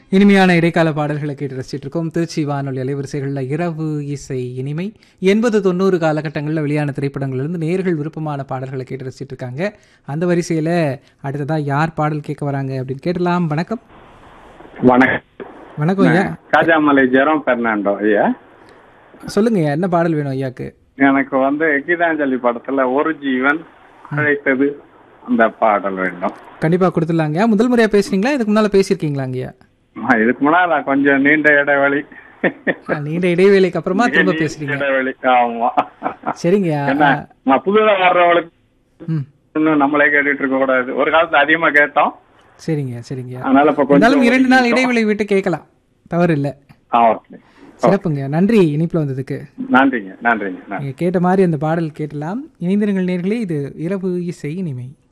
இனிமையான இடைக்கால பாடல்களை கேட்டு ரசிச்சிட்டு இருக்கோம் திருச்சி வானொலி அலைவரிசைகளில் இரவு இசை இனிமை எண்பது தொண்ணூறு காலகட்டங்களில் வெளியான திரைப்படங்கள்லேருந்து நேர்கள் விருப்பமான பாடல்களை கேட்டு ரசிச்சிட்டு இருக்காங்க அந்த வரிசையில் அடுத்ததாக யார் பாடல் கேட்க வராங்க அப்படின்னு கேட்டலாம் வணக்கம் வணக்கம் வணக்கம் ஐயா காஜாமலை ஜெரம் பெர்னாண்டோ ஐயா சொல்லுங்க ஐயா என்ன பாடல் வேணும் ஐயாக்கு எனக்கு வந்து கீதாஞ்சலி படத்துல ஒரு ஜீவன் அழைத்தது அந்த பாடல் வேண்டும் கண்டிப்பாக கொடுத்துடலாங்க முதல் முறையாக பேசுறீங்களா இதுக்கு முன்னால் பேசியிருக்கீங்களாங்க ஐயா ஆ, இதுக்கு முன்னால கொஞ்சம் நீண்ட இடைவெளி ஆ, நீண்ட இடைவேளைக்கு அப்புறமா திரும்ப பேசுறீங்க இடைவெளி ஆமா சரிங்க ஐயா என்ன நான் புதுதா வர்றவங்களுக்கு ம் இன்னும் நம்மளே கேட்டுட்டு இருக்க கூடாது ஒரு காலத்துல அதிகமா கேட்டோம் சரிங்க சரிங்க அதனால இப்ப இருந்தாலும் கொஞ்சம் இரண்டு நாள் இடைவெளி விட்டு கேட்கலாம் தவறு இல்லை ஆ ஓகே சிறப்புங்க நன்றி இனிப்பில் வந்ததுக்கு நன்றிங்க நன்றிங்க நன்றி நீங்கள் கேட்ட மாதிரி அந்த பாடல் கேட்டலாம் இணைந்திருங்கள் நேர்களே இது இரவு இசை இனிமை